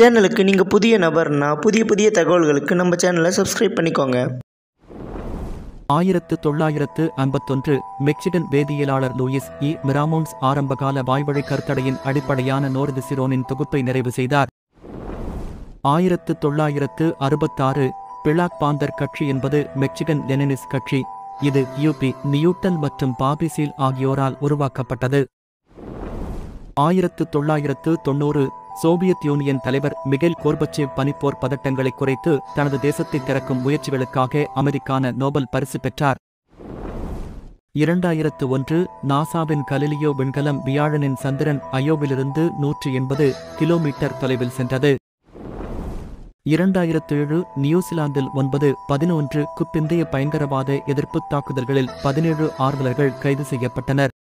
சேனலுக்கு நீங்கள் புதிய நபர்னா புதிய புதிய தகவல்களுக்கு நம்ம சேனலை சப்ஸ்கிரைப் பண்ணிக்கோங்க ஆயிரத்து தொள்ளாயிரத்து ஐம்பத்தொன்று மெக்சிகன் வேதியியலாளர் லூயிஸ் இ மிராமோன்ஸ் ஆரம்பகால வாய்வழி கருத்தடையின் அடிப்படையான நோர்திசிரோனின் தொகுப்பை நிறைவு செய்தார் ஆயிரத்து தொள்ளாயிரத்து அறுபத்தாறு பிளாக் பாந்தர் கட்சி என்பது மெக்சிகன் லெனினிஸ் கட்சி இது யூபி நியூட்டன் மற்றும் பாபிசீல் ஆகியோரால் உருவாக்கப்பட்டது ஆயிரத்து தொள்ளாயிரத்து தொன்னூறு சோவியத் யூனியன் தலைவர் மிகேல் கோர்பச்சேவ் பனிப்போர் பதட்டங்களை குறைத்து தனது தேசத்தை திறக்கும் முயற்சிகளுக்காக அமெரிக்கான நோபல் பரிசு பெற்றார் இரண்டாயிரத்து ஒன்று நாசாவின் கலிலியோ விண்கலம் வியாழனின் சந்திரன் அயோவிலிருந்து நூற்றி எண்பது கிலோமீட்டர் தொலைவில் சென்றது இரண்டாயிரத்து ஏழு நியூசிலாந்தில் ஒன்பது பதினொன்று பிந்தைய பயங்கரவாத எதிர்ப்புத் தாக்குதல்களில் பதினேழு ஆர்வலர்கள் கைது செய்யப்பட்டனர்